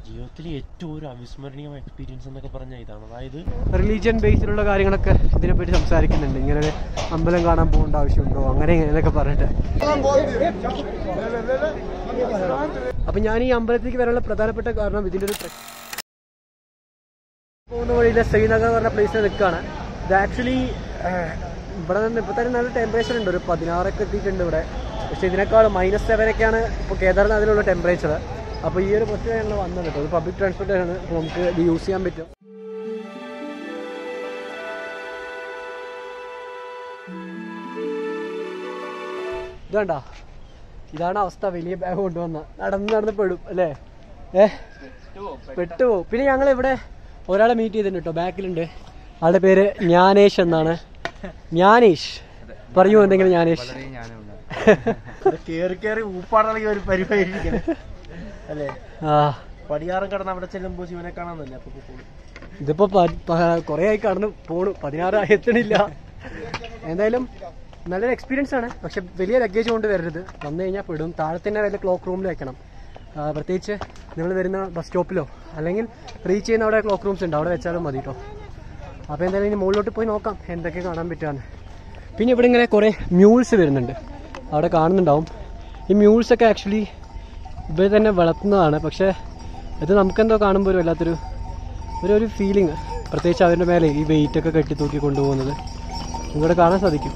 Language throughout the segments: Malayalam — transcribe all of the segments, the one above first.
ജീവിതത്തിൽ ഏറ്റവും ഒരു അവിസ്മരണീയമായ എക്സ്പീരിയൻസ് എന്നൊക്കെ പറഞ്ഞാൽ ഇതാണ് അതായത് റിലീജിയൻ ബേസിലുള്ള കാര്യങ്ങളൊക്കെ ഇതിനെപ്പറ്റി സംസാരിക്കുന്നുണ്ട് ഇങ്ങനെ ഒരു അമ്പലം കാണാൻ പോകേണ്ട ആവശ്യമുണ്ടോ അങ്ങനെ ഇങ്ങനെയൊക്കെ പറഞ്ഞിട്ട് അപ്പൊ ഞാൻ ഈ അമ്പലത്തിലേക്ക് വരാനുള്ള പ്രധാനപ്പെട്ട കാരണം ഇതിന്റെ ഒരു പ്ര- പോകുന്ന വഴിയിലെ ശ്രീനഗർ പറഞ്ഞ പ്ലേസിൽ നിൽക്കുകയാണ് ഇത് ആക്ച്വലി ഇവിടെ നിന്ന് ഇപ്പൊ തന്നെ നല്ല ടെമ്പറേച്ചർ ഉണ്ട് ഒരു പതിനാറൊക്കെ എത്തിയിട്ടുണ്ട് ഇവിടെ പക്ഷെ ഇതിനേക്കാൾ മൈനസ് സെവൻ ഒക്കെയാണ് ഇപ്പോൾ കേദാർനാഥിലുള്ള ടെമ്പറേച്ചർ അപ്പോൾ ഈ ഒരു ബസ്സിൽ ഞങ്ങൾ വന്നത് കേട്ടോ ഇത് പബ്ലിക് ട്രാൻസ്പോർട്ടേഷൻ ആണ് അപ്പോൾ നമുക്ക് ഇത് യൂസ് ചെയ്യാൻ പറ്റും ഇതാണ്ട ഇതാണ് അവസ്ഥ വലിയ ബാഗ് കൊണ്ടുവന്ന നടന്ന് നടന്ന് പെടും അല്ലേ ഏ പെട്ടുപോകും പിന്നെ ഞങ്ങൾ ഇവിടെ ഒരാളെ മീറ്റ് ചെയ്തിട്ടുണ്ട് കേട്ടോ ബാക്കിലുണ്ട് ആളുടെ പേര് ജ്ഞാനേഷ് എന്നാണ് ജ്ഞാനേഷ് പറയൂ എന്തെങ്കിലും ജ്ഞാനേഷ് കേറി കേറി ഊപ്പാടളകി ഒരു പരിപാടി അല്ലേ ആ പടിയാറും കടന്ന് അവിടെ ചെല്ലുമ്പോ ശിവനെ കാണാന്നല്ലേ അപ്പൊ പോകും ഇതിപ്പോ കുറെ ആയി കടന്ന് പോണു പതിനാറ് ആയി എത്തണില്ല എന്തായാലും നല്ലൊരു എക്സ്പീരിയൻസ് ആണ് പക്ഷെ വലിയ ലഗേജ് കൊണ്ട് വരരുത് വന്നു കഴിഞ്ഞാൽ പെടും താഴെ തന്നെ വല്ല ക്ലോക്ക് റൂമിൽ വെക്കണം ആ, പ്രത്യേകിച്ച് നിങ്ങൾ വരുന്ന ബസ് സ്റ്റോപ്പിലോ അല്ലെങ്കിൽ റീച്ച് ചെയ്യുന്ന അവിടെ ക്ലോക്ക് റൂംസ് ഉണ്ട് അവിടെ വെച്ചാലും മതി കേട്ടോ അപ്പോൾ എന്തായാലും ഇനി മുകളിലോട്ട് പോയി നോക്കാം എന്തൊക്കെ കാണാൻ പറ്റുകയെന്ന് പിന്നെ ഇവിടെ ഇങ്ങനെ കുറേ മ്യൂൾസ് വരുന്നുണ്ട് അവിടെ കാണുന്നുണ്ടാവും ഈ മ്യൂൾസ് ഒക്കെ ആക്ച്വലി ഇവർ തന്നെ വളർത്തുന്നതാണ് പക്ഷേ ഇത് നമുക്കെന്തോ കാണുമ്പോൾ ഒരു വല്ലാത്തൊരു ഒരു ഒരു ഫീലിംഗ് പ്രത്യേകിച്ച് അവരുടെ മേലെ ഈ വെയിറ്റ് ഒക്കെ കെട്ടി തൂക്കി കൊണ്ടുപോകുന്നത് നിങ്ങൾക്കിവിടെ കാണാൻ സാധിക്കും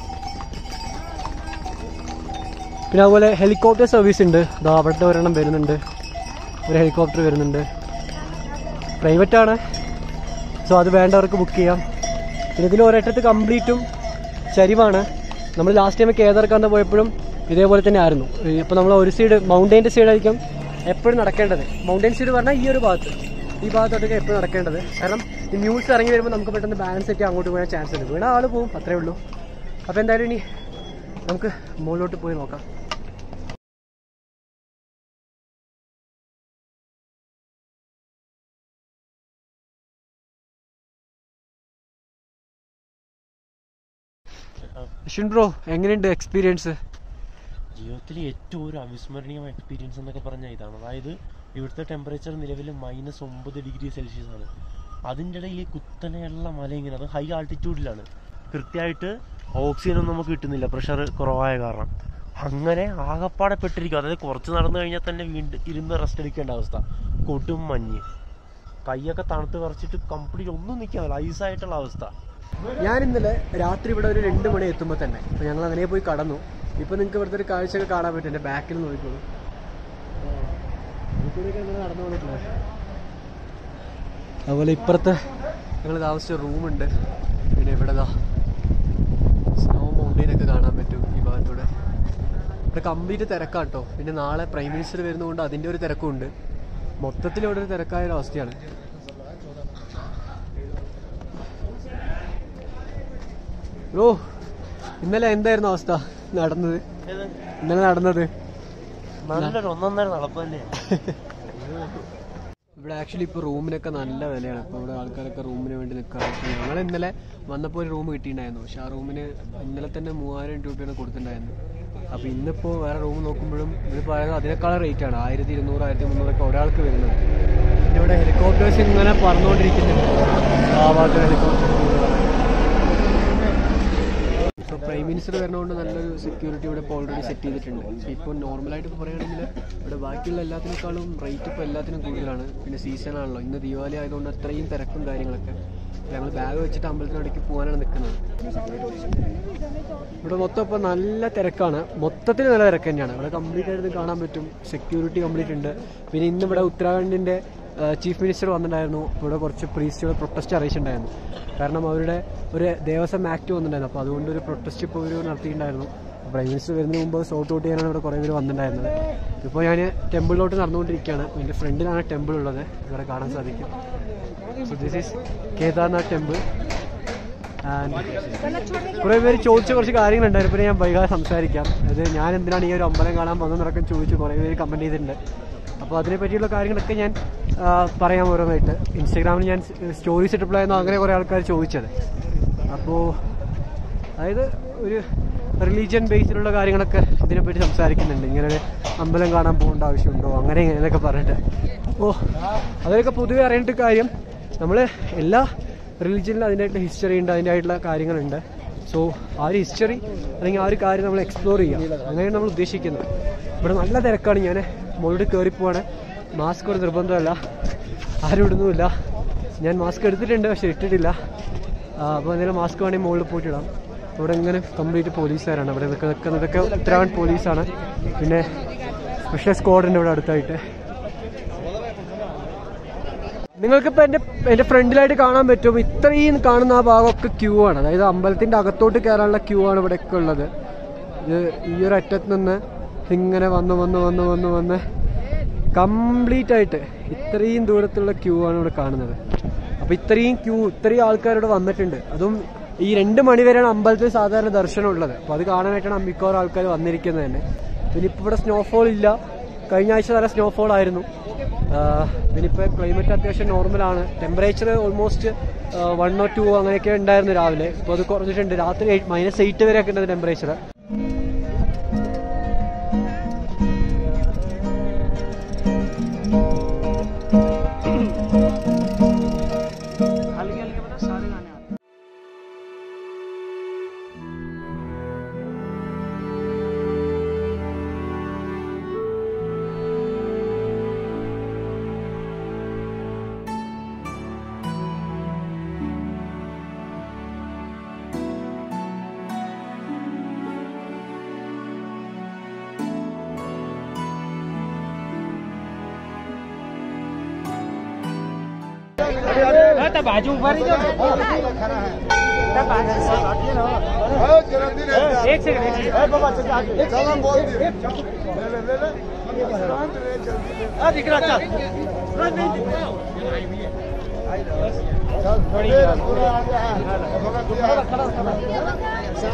പിന്നെ അതുപോലെ ഹെലികോപ്റ്റർ സർവീസ് ഉണ്ട് ഇതാ അവിടുത്തെ ഒരെണ്ണം വരുന്നുണ്ട് ഒരു ഹെലികോപ്റ്റർ വരുന്നുണ്ട് പ്രൈവറ്റ് ആണ് സോ അത് വേണ്ടവർക്ക് ബുക്ക് ചെയ്യാം പിന്നെ ഇതിൽ ഒരറ്റത്ത് കംപ്ലീറ്റും ചരിവാണ് നമ്മൾ ലാസ്റ്റ് ടൈം കേദാർക്കാന്ത പോയപ്പോഴും ഇതേപോലെ തന്നെ ആയിരുന്നു ഇപ്പോൾ നമ്മൾ ഒരു സൈഡ് മൗണ്ടൈൻ്റെ സൈഡായിരിക്കും എപ്പോഴും നടക്കേണ്ടത് മൗണ്ടൈൻ സൈഡ് പറഞ്ഞാൽ ഈ ഒരു ഭാഗത്ത് ഈ ഭാഗത്തോട്ടൊക്കെ എപ്പോഴും നടക്കേണ്ടത് കാരണം ഈ മ്യൂസ് ഇറങ്ങി വരുമ്പോൾ നമുക്ക് പെട്ടെന്ന് ബാലൻസ് ഒക്കെ അങ്ങോട്ട് പോകാൻ ചാൻസ് ഉണ്ട് വീണ ആൾ പോവും അത്രേ ഉള്ളൂ അപ്പോൾ എന്തായാലും ഇനി നമുക്ക് മുകളിലോട്ട് പോയി നോക്കാം അശ്വിൻ ബ്രോ എങ്ങനെയുണ്ട് എക്സ്പീരിയൻസ് ജീവിതത്തിൽ ഏറ്റവും ഒരു അവിസ്മരണീയമായ എക്സ്പീരിയൻസ് എന്നൊക്കെ പറഞ്ഞാൽ ഇതാണ് അതായത് ഇവിടുത്തെ ടെമ്പറേച്ചർ നിലവിൽ മൈനസ് ഒമ്പത് ഡിഗ്രി സെൽഷ്യസ് ആണ് അതിൻ്റെ ഇടയിൽ ഈ കുത്തനെയുള്ള മല ഇങ്ങനെ അത് ഹൈ ആൾട്ടിറ്റ്യൂഡിലാണ് കൃത്യമായിട്ട് ഓക്സിജൻ ഒന്നും നമുക്ക് കിട്ടുന്നില്ല പ്രഷർ കുറവായ കാരണം അങ്ങനെ ആകപ്പാടെ പെട്ടിരിക്കും അതായത് കുറച്ച് നടന്നു കഴിഞ്ഞാൽ തന്നെ വീണ്ടും ഇരുന്ന് റെസ്റ്റ് എടുക്കേണ്ട അവസ്ഥ കൊടും മഞ്ഞ് കൈയൊക്കെ തണുത്ത് വിറച്ചിട്ട് കംപ്ലീറ്റ് ഒന്നും നിൽക്കാനില്ല ഐസായിട്ടുള്ള അവസ്ഥ ഞാൻ ഇന്നലെ രാത്രി ഇവിടെ ഒരു രണ്ട് മണി എത്തുമ്പോൾ തന്നെ അപ്പോൾ ഞങ്ങൾ അങ്ങനെ പോയി കടന്നു ഇപ്പോൾ നിങ്ങൾക്ക് ഇവിടുത്തെ ഒരു കാഴ്ചയൊക്കെ കാണാൻ പറ്റും എൻ്റെ ബാക്കിൽ നോക്കിക്കോളൂ ഇതിലൂടെയൊക്കെ ഇങ്ങനെ നടന്നു വന്നിട്ടുള്ളത് അതുപോലെ ഇപ്പുറത്ത് ഞങ്ങൾ താമസിച്ച റൂമുണ്ട് പിന്നെ ഇവിടെ ദാ സ്നോ മൗണ്ടെയിനൊക്കെ കാണാൻ പറ്റും ഈ ഭാഗത്തൂടെ ഇവിടെ കംപ്ലീറ്റ് തിരക്കാണ് കേട്ടോ പിന്നെ നാളെ പ്രൈം മിനിസ്റ്റർ വരുന്നതുകൊണ്ട് അതിൻ്റെ ഒരു തിരക്കുണ്ട് മൊത്തത്തിൽ ഇവിടെ ഒരു തിരക്കായ ഒരു അവസ്ഥയാണ് ബ്രോ ഇന്നലെ എന്തായിരുന്നു അവസ്ഥ നടന്നത് ഇന്നലെ നടന്നത് നല്ലൊരു ഒന്നൊന്നര നടപ്പ് തന്നെയാണ് ഇവിടെ ആക്ച്വലി ഇപ്പോൾ റൂമിനൊക്കെ നല്ല വിലയാണ് ഇപ്പോൾ ഇവിടെ ആൾക്കാരൊക്കെ റൂമിന് വേണ്ടി നിൽക്കാറ് ഞങ്ങൾ ഇന്നലെ വന്നപ്പോൾ ഒരു റൂം കിട്ടിയിട്ടുണ്ടായിരുന്നു പക്ഷെ ആ റൂമിന് ഇന്നലെ തന്നെ മൂവായിരം രൂപയാണ് കൊടുത്തിട്ടുണ്ടായിരുന്നു അപ്പോൾ ഇന്നിപ്പോൾ വേറെ റൂം നോക്കുമ്പോഴും ഇത് പറയുന്നത് അതിനേക്കാളും റേറ്റ് ആണ് ആയിരത്തി ഇരുന്നൂറ് ആയിരത്തി മുന്നൂറൊക്കെ ഒരാൾക്ക് വരുന്നത് പിന്നെ ഇവിടെ ഹെലികോപ്റ്റേഴ്സ് ഇങ്ങനെ പറന്നുകൊണ്ടിരിക്കുന്നുണ്ട് ആ ഭാഗത്ത് ഹെലികോപ്റ്റർ സോ പ്രൈം മിനിസ്റ്റർ വരുന്നതുകൊണ്ട് നല്ലൊരു സെക്യൂരിറ്റി ഇവിടെ ഇപ്പോൾ ഓൾറെഡി സെറ്റ് ചെയ്തിട്ടുണ്ട് പക്ഷേ ഇപ്പോൾ നോർമലായിട്ട് ഇപ്പോൾ പറയുകയാണെങ്കിൽ ഇവിടെ ബാക്കിയുള്ള എല്ലാത്തിനേക്കാളും റേറ്റ് ഇപ്പോൾ എല്ലാത്തിനും കൂടുതലാണ് പിന്നെ സീസൺ ആണല്ലോ ഇന്ന് ദീപാവലി ആയതുകൊണ്ട് അത്രയും തിരക്കും കാര്യങ്ങളൊക്കെ ഞങ്ങൾ ബാഗ് വെച്ചിട്ട് അമ്പലത്തിനടയ്ക്ക് പോകാനാണ് നിൽക്കുന്നത് ഇവിടെ മൊത്തം ഇപ്പോൾ നല്ല തിരക്കാണ് മൊത്തത്തിൽ നല്ല തിരക്ക് തന്നെയാണ് ഇവിടെ കംപ്ലീറ്റ് ആയിട്ട് കാണാൻ പറ്റും സെക്യൂരിറ്റി കംപ്ലീറ്റ് ഉണ്ട് പിന്നെ ഇന്ന് ഇവിടെ ഉത്തരാഖണ്ഡിൻ്റെ ചീഫ് മിനിസ്റ്റർ വന്നിട്ടുണ്ടായിരുന്നു ഇവിടെ കുറച്ച് പ്രീസ്റ്റുകൾ പ്രൊട്ടസ്റ്റ് അറിയിച്ചിട്ടുണ്ടായിരുന്നു കാരണം അവരുടെ ഒരു ദേവസ്വം ആക്ട് വന്നിട്ടുണ്ടായിരുന്നു അപ്പോൾ അതുകൊണ്ട് ഒരു പ്രൊട്ടസ്റ്റ് ഇപ്പോൾ ഇവർ നടത്തിയിട്ടുണ്ടായിരുന്നു പ്രൈം മിനിസ്റ്റർ വരുന്നതിന് മുമ്പ് സോർട്ട് ഔട്ട് ചെയ്യാനാണ് ഇവിടെ കുറേ പേര് വന്നിട്ടുണ്ടായിരുന്നത് ഇപ്പോൾ ഞാൻ ടെമ്പിളിലോട്ട് നടന്നുകൊണ്ടിരിക്കുകയാണ് എൻ്റെ ഫ്രണ്ടിലാണ് ടെമ്പിൾ ഉള്ളത് ഇവിടെ കാണാൻ സാധിക്കും so this is Kedarnath temple and കുറേ പേര് ചോദിച്ച കുറച്ച് കാര്യങ്ങളുണ്ടായിരുന്നു പിന്നെ ഞാൻ വൈകാതെ സംസാരിക്കാം അത് ഞാൻ എന്തിനാണ് ഈ ഒരു അമ്പലം കാണാൻ വന്നതെന്നൊക്കെ ചോദിച്ചു കുറേ പേര് കമൻറ്റ് ചെയ്തിട്ടുണ്ട് അപ്പോൾ അതിനെ പറ്റിയുള്ള കാര്യങ്ങളൊക്കെ ഞാൻ ആ, പറയാം ഓരോന്നായിട്ട് ഇൻസ്റ്റാഗ്രാമിൽ ഞാൻ സ്റ്റോറീസ് ഇട്ടപ്പോഴായിരുന്നു അങ്ങനെ കുറേ ആൾക്കാർ ചോദിച്ചത് അപ്പോൾ അതായത് ഒരു റിലീജിയൻ ബേസിലുള്ള കാര്യങ്ങളൊക്കെ ഇതിനെപ്പറ്റി സംസാരിക്കുന്നുണ്ട് ഇങ്ങനെ ഒരു അമ്പലം കാണാൻ പോകേണ്ട ആവശ്യമുണ്ടോ അങ്ങനെ ഇങ്ങനെയൊക്കെ പറഞ്ഞിട്ട് ഓ അതിലൊക്കെ പൊതുവെ അറിയേണ്ട ഒരു കാര്യം നമ്മൾ എല്ലാ റിലിജനിലും അതിൻ്റെതായിട്ടുള്ള ഹിസ്റ്ററി ഉണ്ട് അതിൻ്റെതായിട്ടുള്ള കാര്യങ്ങളുണ്ട് സോ ആ ഒരു ഹിസ്റ്ററി അല്ലെങ്കിൽ ആ ഒരു കാര്യം നമ്മൾ എക്സ്പ്ലോർ ചെയ്യുക അങ്ങനെയാണ് നമ്മൾ ഉദ്ദേശിക്കുന്നത് ഇവിടെ നല്ല തിരക്കാണ് ഞാൻ മുകളിൽ കയറി പോവാണ് മാസ്ക് ഒരു നിർബന്ധമല്ല ആരും ഇടുന്നുമില്ല ഞാൻ മാസ്ക് എടുത്തിട്ടുണ്ട് പക്ഷെ ഇട്ടിട്ടില്ല അപ്പോൾ എന്തെങ്കിലും മാസ്ക് വേണമെങ്കിൽ മുകളിൽ പോയിട്ടിടാം ഇവിടെ ഇങ്ങനെ കംപ്ലീറ്റ് പോലീസുകാരാണ് ഇവിടെ നിൽക്കുന്ന നിൽക്കുന്നതൊക്കെ ഉത്തരാഖണ്ഡ് പോലീസാണ് പിന്നെ സ്പെഷ്യൽ സ്ക്വാഡ് ഉണ്ട് ഇവിടെ അടുത്തായിട്ട് നിങ്ങൾക്കിപ്പോൾ എൻ്റെ എൻ്റെ ഫ്രണ്ടിലായിട്ട് കാണാൻ പറ്റും ഇത്രയും കാണുന്ന ആ ഭാഗമൊക്കെ ക്യൂ ആണ് അതായത് അമ്പലത്തിൻ്റെ അകത്തോട്ട് കയറാനുള്ള ക്യൂ ആണ് ഇവിടെയൊക്കെ ഉള്ളത് ഇത് ഈ ഒരു അറ്റത്ത് നിന്ന് ഇങ്ങനെ വന്ന് വന്ന് വന്ന് വന്ന് വന്ന് കംപ്ലീറ്റ് ആയിട്ട് ഇത്രയും ദൂരത്തുള്ള ക്യൂ ആണ് ഇവിടെ കാണുന്നത് അപ്പോൾ ഇത്രയും ക്യൂ ഇത്രയും ആൾക്കാരിവിടെ വന്നിട്ടുണ്ട് അതും ഈ രണ്ട് മണി വരെയാണ് അമ്പലത്തിൽ സാധാരണ ദർശനം ഉള്ളത് അപ്പോൾ അത് കാണാനായിട്ടാണ് മിക്കവാറും ആൾക്കാർ വന്നിരിക്കുന്നത് തന്നെ പിന്നെ ഇപ്പോൾ ഇവിടെ സ്നോഫോൾ ഇല്ല കഴിഞ്ഞ ആഴ്ച നല്ല സ്നോഫോൾ ആയിരുന്നു ആഹ് പിന്നെ ഇപ്പോൾ ക്ലൈമറ്റ് അത്യാവശ്യം നോർമലാണ് temperature almost one oh two അങ്ങനെയൊക്കെ ഉണ്ടായിരുന്നു രാവിലെ ഇപ്പോൾ അത് കുറഞ്ഞിട്ടുണ്ട് രാത്രി മൈനസ് എയ്റ്റ് വരെയൊക്കെ ഉണ്ട് ടെമ്പറേച്ചർ एक सेकंड चलो बोल दिए ले ले ले ले शांत रहे जल्दी आ दिख रहा चल चल थोड़ी पूरा आ गया है खड़ा खड़ा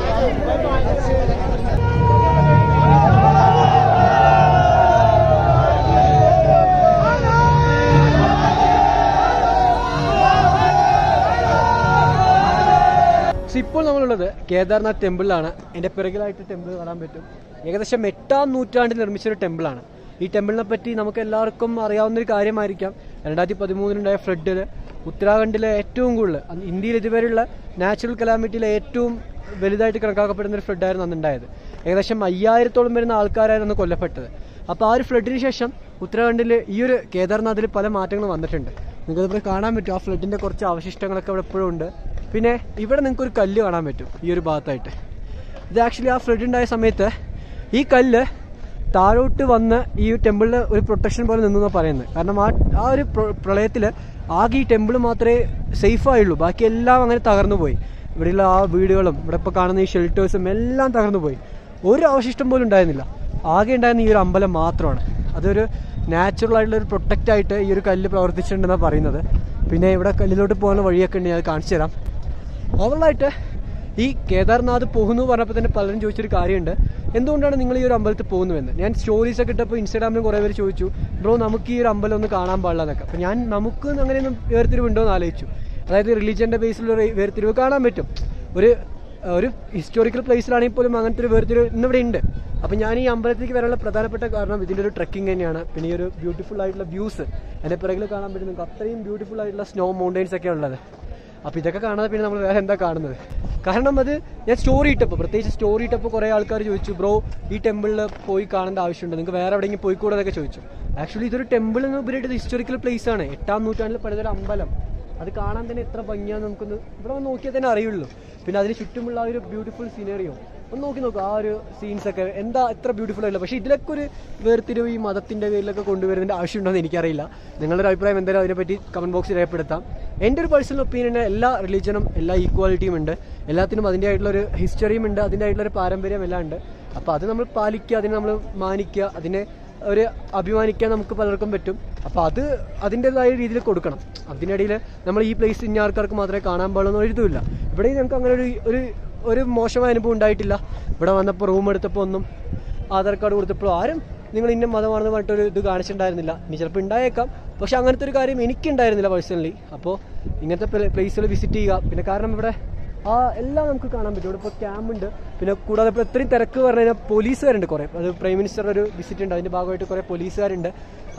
സോ ഇപ്പോൾ നമ്മളുള്ളത് കേദാർനാഥ് ടെമ്പിളിലാണ് എൻ്റെ പിറകിലായിട്ട് ടെമ്പിൾ കാണാൻ പറ്റും ഏകദേശം എട്ടാം നൂറ്റാണ്ടിൽ നിർമ്മിച്ചൊരു ടെമ്പിളാണ് ഈ ടെമ്പിളിനെ പറ്റി നമുക്ക് എല്ലാവർക്കും അറിയാവുന്ന ഒരു കാര്യമായിരിക്കാം രണ്ടായിരത്തി പതിമൂന്നിലുണ്ടായ ഫ്ലഡിൽ ഉത്തരാഖണ്ഡിലെ ഏറ്റവും കൂടുതൽ അന്ന് ഇന്ത്യയിൽ ഇതുവരെയുള്ള നാച്ചുറൽ കലാമിറ്റിയിലെ ഏറ്റവും വലുതായിട്ട് കണക്കാക്കപ്പെടുന്ന ഒരു ഫ്ലഡായിരുന്നു അന്നുണ്ടായത് ഏകദേശം അയ്യായിരത്തോളം വരുന്ന ആൾക്കാരായിരുന്നു അന്ന് കൊല്ലപ്പെട്ടത് അപ്പോൾ ആ ഒരു ഫ്ലഡിന് ശേഷം ഉത്തരാഖണ്ഡിൽ ഈ ഒരു കേദാർനാഥിൽ പല മാറ്റങ്ങളും വന്നിട്ടുണ്ട് നിങ്ങൾക്ക് ഇവിടെ കാണാൻ പറ്റും ആ ഫ്ലഡിൻ്റെ കുറച്ച് അവശിഷ്ടങ്ങളൊക്കെ ഇവിടെ ഇപ്പോഴും ഉണ്ട് പിന്നെ ഇവിടെ നിങ്ങൾക്ക് ഒരു കല്ല് കാണാൻ പറ്റും ഈ ഒരു ഭാഗത്തായിട്ട് ഇത് ആക്ച്വലി ആ ഫ്ലഡ് ഉണ്ടായ സമയത്ത് ഈ കല്ല് താഴോട്ട് വന്ന് ഈ ടെമ്പിളിൽ ഒരു പ്രൊട്ടക്ഷൻ പോലെ നിന്നു എന്നാണ് പറയുന്നത് കാരണം ആ ആ ഒരു പ്രളയത്തിൽ ആകെ ഈ ടെമ്പിൾ മാത്രമേ സേഫ് ആയുള്ളൂ ബാക്കി എല്ലാം അങ്ങനെ തകർന്നു പോയി ഇവിടെയുള്ള ആ വീടുകളും ഇവിടെ ഇപ്പോൾ കാണുന്ന ഈ ഷെൽട്ടേഴ്സും എല്ലാം തകർന്നു പോയി ഒരു അവശിഷ്ടം പോലും ഉണ്ടായിരുന്നില്ല ആകെ ഉണ്ടായിരുന്ന ഈ ഒരു അമ്പലം മാത്രമാണ് അതൊരു നാച്ചുറൽ ആയിട്ടുള്ള ഒരു പ്രൊട്ടക്റ്റ് ആയിട്ട് ഈ ഒരു കല്ല് പ്രവർത്തിച്ചിട്ടുണ്ടെന്നാണ് പറയുന്നത് പിന്നെ ഇവിടെ കല്ലിലോട്ട് പോകുന്ന വഴിയൊക്കെ ഉണ്ട് ഞാൻ അത് കാണിച്ചു തരാം ഓവറോളായിട്ട് ഈ കേദാർനാഥ് പോകുന്നു പറഞ്ഞപ്പോൾ തന്നെ പലരും ചോദിച്ചൊരു കാര്യമുണ്ട് എന്തുകൊണ്ടാണ് നിങ്ങൾ ഈ ഒരു അമ്പലത്തിൽ പോകുന്നുവെന്ന് ഞാൻ സ്റ്റോറീസ് ഒക്കെ ഇട്ടപ്പോൾ ഇൻസ്റ്റാഗ്രാമിൽ കുറേ പേര് ചോദിച്ചു ബ്രോ നമുക്ക് ഈ ഒരു അമ്പലം ഒന്ന് കാണാൻ പാടില്ല എന്നൊക്കെ അപ്പം ഞാൻ നമുക്ക് അങ്ങനെയൊന്നും വേർതിരിവുണ്ടോ എന്ന് ആലോചിച്ചു അതായത് റിലീജിയൻ്റെ ബേസിലുള്ള ഒരു വേർതിരിവ് കാണാൻ പറ്റും ഒരു ഒരു ഹിസ്റ്റോറിക്കൽ പ്ലേസിലാണെങ്കിൽ പോലും അങ്ങനത്തെ ഒരു വേർതിരിവ് ഇന്നിവിടെ ഉണ്ട് അപ്പം ഞാൻ ഈ അമ്പലത്തിലേക്ക് വരാനുള്ള പ്രധാനപ്പെട്ട കാരണം ഇതിൻ്റെ ഒരു ട്രക്കിംഗ് തന്നെയാണ് പിന്നെ ഈ ഒരു ബ്യൂട്ടിഫുൾ ആയിട്ടുള്ള വ്യൂസ് എൻ്റെ പിറകിൽ കാണാൻ പറ്റും നിങ്ങൾക്ക് അത്രയും ബ്യൂട്ടിഫുൾ ആയിട്ടുള്ള സ്നോ മൗണ്ടെയ്ൻസ് ഒക്കെ ഉള്ളത് അപ്പോൾ ഇതൊക്കെ കാണാതെ പിന്നെ നമ്മൾ വേറെ എന്താ കാണുന്നത് കാരണം അത് ഞാൻ സ്റ്റോറി ഇട്ടപ്പോൾ പ്രത്യേകിച്ച് സ്റ്റോറി ഇട്ടപ്പോൾ കുറേ ആൾക്കാർ ചോദിച്ചു ബ്രോ ഈ ടെമ്പിളിൽ പോയി കാണേണ്ട ആവശ്യമുണ്ട് നിങ്ങൾക്ക് വേറെ എവിടെയെങ്കിലും പോയിക്കൂടെ എന്നൊക്കെ ചോദിച്ചു ആക്ച്വലി ഇതൊരു ടെമ്പിൾ എന്ന് ഉപരിയായിട്ട് ഹിസ്റ്റോറിക്കൽ പ്ലേസ് ആണ് എട്ടാം നൂറ്റാണ്ടിൽ പണിതൊരു അമ്പലം അത് കാണാൻ തന്നെ എത്ര ഭംഗിയാന്ന് നമുക്കൊന്ന് ഇവിടെ വന്ന് നോക്കിയാൽ തന്നെ അറിയുള്ളൂ പിന്നെ അതിന് ചുറ്റുമുള്ള ആ ഒരു ബ്യൂട്ടിഫുൾ സീനറിയോ ഒന്ന് നോക്കി നോക്കുക ആ ഒരു സീൻസ് ഒക്കെ എന്താ എത്ര ബ്യൂട്ടിഫുൾ ആയില്ല പക്ഷേ ഇതിലൊക്കെ ഒരു വേർതിരിവ് ഈ മതത്തിന്റെ പേരിലൊക്കെ കൊണ്ടുവരുന്നതിന്റെ ആവശ്യമുണ്ടോ എന്ന് എനിക്കറിയില്ല നിങ്ങളുടെ ഒരു അഭിപ്രായം എന്തായാലും അതിനെപ്പറ്റി കമന്റ് ബോക്സിൽ രേഖപ്പെടുത്താം എൻ്റെ ഒരു പേഴ്സണൽ ഒപ്പീനിയന് എല്ലാ റിലീജനും എല്ലാ ഈക്വാലിറ്റിയും ഉണ്ട് എല്ലാത്തിനും അതിൻ്റെ ആയിട്ടുള്ള ഒരു ഹിസ്റ്ററിയും ഉണ്ട് അതിൻ്റെ ആയിട്ടുള്ള ഒരു പാരമ്പര്യം എല്ലാം ഉണ്ട് അപ്പോൾ അത് നമ്മൾ പാലിക്കുക അതിനെ നമ്മൾ മാനിക്കുക അതിനെ ഒരു അഭിമാനിക്കാൻ നമുക്ക് പലർക്കും പറ്റും അപ്പോൾ അത് അതിൻ്റെതായ രീതിയിൽ കൊടുക്കണം അതിനിടയിൽ നമ്മൾ ഈ പ്ലേസ് ഇന്ന ആൾക്കാർക്ക് മാത്രമേ കാണാൻ പാടുള്ളൂ എന്ന് എഴുതുമില്ല ഇവിടെ നമുക്ക് അങ്ങനെ ഒരു ഒരു ഒരു മോശമായ അനുഭവം ഉണ്ടായിട്ടില്ല ഇവിടെ വന്നപ്പോൾ റൂം എടുത്തപ്പോൾ ഒന്നും ആധാർ കാർഡ് കൊടുത്തപ്പോൾ ആരും നിങ്ങൾ ഇന്ന മതമാണെന്ന് പറഞ്ഞിട്ടൊരു ഇത് കാണിച്ചിട്ടുണ്ടായിരുന്നില്ല ഇനി ചിലപ്പോൾ ഉണ്ടായേക്കാം പക്ഷെ അങ്ങനത്തെ ഒരു കാര്യം എനിക്കുണ്ടായിരുന്നില്ല പേഴ്സണലി അപ്പോൾ ഇങ്ങനത്തെ പ്ലേസുകൾ വിസിറ്റ് ചെയ്യുക പിന്നെ കാരണം ഇവിടെ ആ എല്ലാം നമുക്ക് കാണാൻ പറ്റും ഇവിടെ ഇപ്പോൾ ക്യാമ്പ് ഉണ്ട് പിന്നെ കൂടാതെ ഇപ്പോൾ ഇത്രയും തിരക്ക് പറഞ്ഞു കഴിഞ്ഞാൽ പോലീസുകാരുണ്ട് കുറേ അത് പ്രൈം മിനിസ്റ്ററുടെ ഒരു വിസിറ്റ് ഉണ്ട് അതിൻ്റെ ഭാഗമായിട്ട് കുറേ പോലീസുകാരുണ്ട്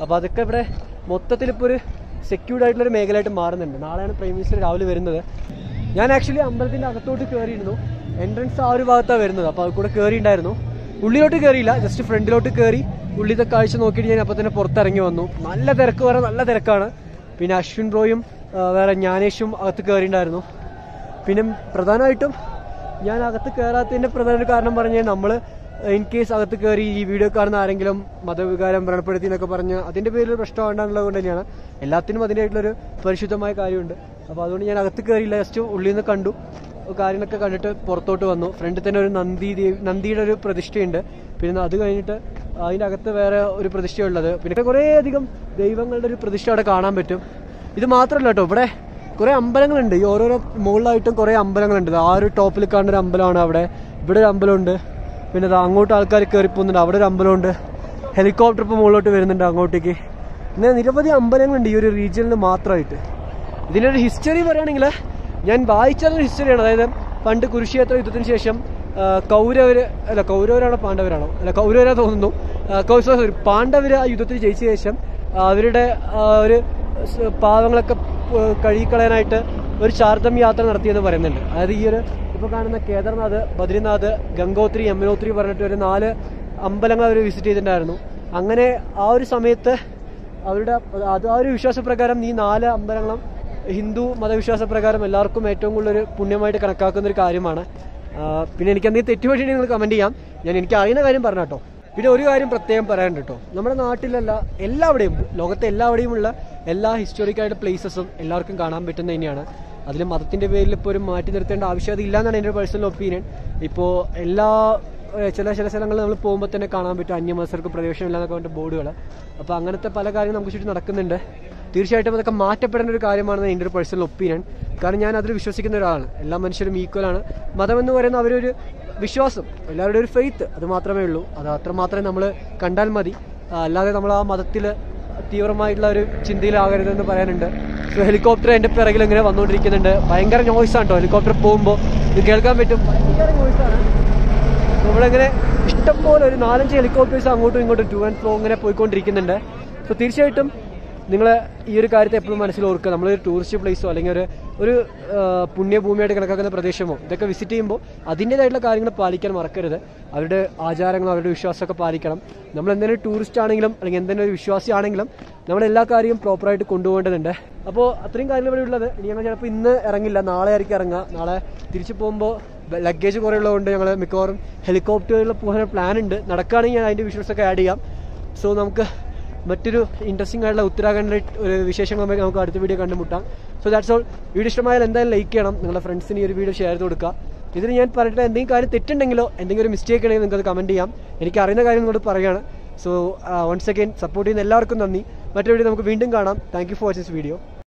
അപ്പോൾ അതൊക്കെ ഇവിടെ മൊത്തത്തിൽ ഇപ്പോൾ ഒരു സെക്യൂർഡ് ആയിട്ടുള്ള ഒരു മേഖലയായിട്ട് മാറുന്നുണ്ട് നാളെയാണ് പ്രൈം മിനിസ്റ്റർ രാവിലെ വരുന്നത് ഞാൻ ആക്ച്വലി അമ്പലത്തിൻ്റെ അകത്തോട്ട് കയറിയിരുന്നു എൻട്രൻസ് ആ ഒരു ഭാഗത്താണ് വരുന്നത് അപ്പോൾ അത് കൂടെ കയറിയിട്ടുണ്ടായിരുന്നു ഉള്ളിലോട്ട് കയറിയില്ല ജസ്റ്റ് ഫ്രണ്ടിലോട്ട് കയറി ഉള്ളിലത്തെ കാഴ്ച നോക്കിയിട്ട് ഞാൻ അപ്പോൾ തന്നെ പുറത്തിറങ്ങി വന്നു നല്ല തിരക്ക് വരെ നല്ല തിരക്കാണ് പിന്നെ അശ്വിൻ ബ്രോയും ആ, വേറെ ജ്ഞാനേഷും അകത്ത് കയറിയിട്ടുണ്ടായിരുന്നു പിന്നെ പ്രധാനമായിട്ടും ഞാൻ അകത്ത് കയറാത്തതിൻ്റെ പ്രധാന ഒരു കാരണം പറഞ്ഞാൽ നമ്മൾ ഇൻ കേസ് അകത്ത് കയറി ഈ വീഡിയോ കാണുന്ന ആരെങ്കിലും മതവികാരം വ്രണപ്പെടുത്തി എന്നൊക്കെ പറഞ്ഞ് അതിൻ്റെ പേരിൽ പ്രശ്നം വേണ്ടാന്നുള്ളത് കൊണ്ട് തന്നെയാണ് എല്ലാത്തിനും അതിൻ്റെതായിട്ടുള്ളൊരു പരിശുദ്ധമായ കാര്യമുണ്ട് അപ്പോൾ അതുകൊണ്ട് ഞാൻ അകത്ത് കയറിയില്ല ജസ്റ്റ് ഉള്ളിൽ നിന്ന് കണ്ടു കാര്യങ്ങളൊക്കെ കണ്ടിട്ട് പുറത്തോട്ട് വന്നു ഫ്രണ്ടിൽ തന്നെ ഒരു നന്ദി ദേവി നന്ദിയുടെ ഒരു പ്രതിഷ്ഠയുണ്ട് പിന്നെ അത് കഴിഞ്ഞിട്ട് അതിൻ്റെ അകത്ത് വേറെ ഒരു പ്രതിഷ്ഠയുള്ളത് പിന്നെ കുറേ അധികം ദൈവങ്ങളുടെ ഒരു പ്രതിഷ്ഠ അവിടെ കാണാൻ പറ്റും ഇത് മാത്രമല്ല കേട്ടോ ഇവിടെ കുറേ അമ്പലങ്ങളുണ്ട് ഈ ഓരോരോ മുകളിലായിട്ടും കുറേ അമ്പലങ്ങളുണ്ട് ദാ ആ ഒരു ടോപ്പിൽ കാണുന്ന ഒരു അമ്പലമാണ് അവിടെ ഇവിടെ ഒരു അമ്പലമുണ്ട് പിന്നെ ദാ അങ്ങോട്ട് ആൾക്കാർ കയറി പോകുന്നുണ്ട് അവിടെ ഒരു അമ്പലമുണ്ട് ഹെലികോപ്റ്റർ ഇപ്പോൾ മുകളിലോട്ട് വരുന്നുണ്ട് അങ്ങോട്ടേക്ക് പിന്നെ നിരവധി അമ്പലങ്ങളുണ്ട് ഈ ഒരു റീജിയനിൽ മാത്രമായിട്ട് ഇതിനൊരു ഹിസ്റ്ററി പറയുകയാണെങ്കിൽ ഞാൻ വായിച്ചൊരു ഹിസ്റ്ററിയാണ് അതായത് പണ്ട് കുരുക്ഷേത്ര യുദ്ധത്തിന് ശേഷം ആ, കൗരവര് അല്ല കൗരവരാണോ പാണ്ഡവരാണോ അല്ല കൗരവരാ തോന്നുന്നു സോറി പാണ്ഡവര് ആ യുദ്ധത്തിൽ ജയിച്ച ശേഷം ആ, അവരുടെ ആ, ഒരു സ് പാവങ്ങളൊക്കെ പ് കഴുകിക്കളയാനായിട്ട് ഒരു ചാർദം യാത്ര നടത്തിയെന്ന് പറയുന്നുണ്ട് അതായത് ഈ ഒരു ഇപ്പോൾ കാണുന്ന കേദർനാഥ് ബദ്രിനാഥ് ഗംഗോത്രി യമുനോത്രി പറഞ്ഞിട്ട് ഒരു നാല് അമ്പലങ്ങൾ അവർ വിസിറ്റ് ചെയ്തിട്ടുണ്ടായിരുന്നു അങ്ങനെ ആ ഒരു സമയത്ത് അവരുടെ അത് ആ ഒരു വിശ്വാസപ്രകാരം ഈ നാല് അമ്പലങ്ങളും ഹിന്ദു മതവിശ്വാസപ്രകാരം എല്ലാവർക്കും ഏറ്റവും കൂടുതൽ ഒരു പുണ്യമായിട്ട് കണക്കാക്കുന്ന ഒരു കാര്യമാണ് ആ, പിന്നെ എനിക്ക് എന്തെങ്കിലും തെറ്റുപറ്റി നിങ്ങൾ കമന്റ് ചെയ്യാം ഞാൻ എനിക്ക് അറിയുന്ന കാര്യം പറഞ്ഞ കേട്ടോ പിന്നെ ഒരു കാര്യം പ്രത്യേകം പറയാനുണ്ട് കേട്ടോ നമ്മുടെ നാട്ടിലല്ല എല്ലാവിടെയും ലോകത്തെ എല്ലാവിടെയുമുള്ള എല്ലാ ഹിസ്റ്റോറിക്കായിട്ട് പ്ലേസസും എല്ലാവർക്കും കാണാൻ പറ്റുന്ന തന്നെയാണ് അതിൽ മതത്തിന്റെ പേരിൽ ഇപ്പോൾ ഒരു മാറ്റി നിർത്തേണ്ട ആവശ്യകത ഇല്ല എന്നാണ് എൻ്റെ പേഴ്സണൽ ഒപ്പീനിയൻ ഇപ്പോൾ എല്ലാ ഏഹ് ചില ചില സ്ഥലങ്ങളിൽ നമ്മൾ പോകുമ്പോൾ തന്നെ കാണാൻ പറ്റും അന്യമതസ്ഥർക്ക് പ്രവേശനമില്ല എന്നൊക്കെ പറഞ്ഞിട്ട് ബോർഡുകൾ അപ്പോൾ അങ്ങനത്തെ പല കാര്യങ്ങളും നമുക്ക് ചുറ്റും നടക്കുന്നുണ്ട് തീർച്ചയായിട്ടും അതൊക്കെ മാറ്റപ്പെടേണ്ട ഒരു കാര്യമാണെന്ന് എൻ്റെ ഒരു പേഴ്സണൽ ഒപ്പീനിയൻ കാരണം ഞാൻ അതിൽ വിശ്വസിക്കുന്ന ഒരാളാണ് എല്ലാ മനുഷ്യരും ഈക്വൽ ആണ് മതം എന്ന് പറയുന്ന അവരൊരു വിശ്വാസം എല്ലാവരുടെ ഒരു ഫെയ്ത്ത് അത് മാത്രമേ ഉള്ളൂ അത് അത്ര മാത്രമേ നമ്മൾ കണ്ടാൽ മതി ആ, അല്ലാതെ നമ്മൾ ആ മതത്തിൽ തീവ്രമായിട്ടുള്ള ഒരു ചിന്തയിലാകരുതെന്ന് പറയാനുണ്ട് സോ ഹെലികോപ്റ്റർ എൻ്റെ പിറകിൽ ഇങ്ങനെ വന്നുകൊണ്ടിരിക്കുന്നുണ്ട് ഭയങ്കര നോയ്സാണ് കേട്ടോ ഹെലികോപ്റ്റർ പോകുമ്പോൾ ഇത് കേൾക്കാൻ പറ്റും ഭയങ്കര നോയ്സാണ് നമ്മളിങ്ങനെ ഇഷ്ടംപോലെ ഒരു നാലഞ്ച് ഹെലികോപ്റ്റേഴ്സ് അങ്ങോട്ടും ഇങ്ങോട്ടും ടു ആൻഡ് ഫ്ലോ ഇങ്ങനെ പോയിക്കൊണ്ടിരിക്കുന്നുണ്ട് സോ തീർച്ചയായിട്ടും നിങ്ങൾ ഈ ഒരു കാര്യത്തെ എപ്പോഴും മനസ്സിൽ ഓർക്കുക നമ്മളൊരു ടൂറിസ്റ്റ് പ്ലേസോ അല്ലെങ്കിൽ ഒരു ഒരു ആ, പുണ്യഭൂമിയായിട്ട് കണക്കാക്കുന്ന പ്രദേശമോ ഇതൊക്കെ വിസിറ്റ് ചെയ്യുമ്പോൾ അതിൻ്റേതായിട്ടുള്ള കാര്യങ്ങൾ പാലിക്കാൻ മറക്കരുത് അവരുടെ ആചാരങ്ങളും അവരുടെ വിശ്വാസമൊക്കെ പാലിക്കണം നമ്മൾ എന്തെങ്കിലും ടൂറിസ്റ്റ് ആണെങ്കിലും അല്ലെങ്കിൽ എന്തെങ്കിലും ഒരു വിശ്വാസി ആണെങ്കിലും നമ്മൾ എല്ലാ കാര്യവും പ്രോപ്പറായിട്ട് കൊണ്ടുപോകേണ്ടതുണ്ട് അപ്പോൾ അത്രയും കാര്യങ്ങൾ ഇവിടെ ഉള്ളത് ഇനി ഞങ്ങൾ ചിലപ്പോൾ ഇന്ന് ഇറങ്ങില്ല നാളെ ആയിരിക്കും ഇറങ്ങുക നാളെ തിരിച്ചു പോകുമ്പോൾ ലഗേജ് കുറേ ഉള്ളതുകൊണ്ട് ഞങ്ങൾ മിക്കവാറും ഹെലികോപ്റ്ററിൽ പോകാൻ പ്ലാൻ ഉണ്ട് നടക്കുകയാണെങ്കിൽ ഞാൻ അതിൻ്റെ വിഷ്വൽസ് ഒക്കെ ആഡ് ചെയ്യാം സോ നമുക്ക് മറ്റൊരു ഇൻട്രസ്റ്റിംഗ് ആയിട്ടുള്ള ഉത്തരാഖണ്ഡിലെ ഒരു വിശേഷങ്ങളുമായി നമുക്ക് അടുത്ത വീഡിയോ കണ്ടുമുട്ടാം സോ ദാറ്റ്സ് ഓൾ വീഡിയോ ഇഷ്ടമായാൽ എന്തായാലും ലൈക്ക് ചെയ്യണം നിങ്ങളുടെ ഫ്രണ്ട്സിന് ഈ ഒരു വീഡിയോ ഷെയർ ചെയ്ത് കൊടുക്കുക ഇതിന് ഞാൻ പറഞ്ഞിട്ട് എന്തെങ്കിലും കാര്യം തെറ്റുണ്ടെങ്കിലോ എന്തെങ്കിലും ഒരു മിസ്റ്റേക്ക് ഉണ്ടെങ്കിൽ നിങ്ങൾക്ക് കമൻറ്റ് ചെയ്യാം എനിക്ക് അറിയുന്ന കാര്യം നിങ്ങളോട് പറയുകയാണ് സോ വൺസ് അഗൈൻ സപ്പോർട്ട് ചെയ്യുന്ന എല്ലാവർക്കും നന്ദി മറ്റൊരു വീഡിയോ നമുക്ക് വീണ്ടും കാണാം thank you for watching video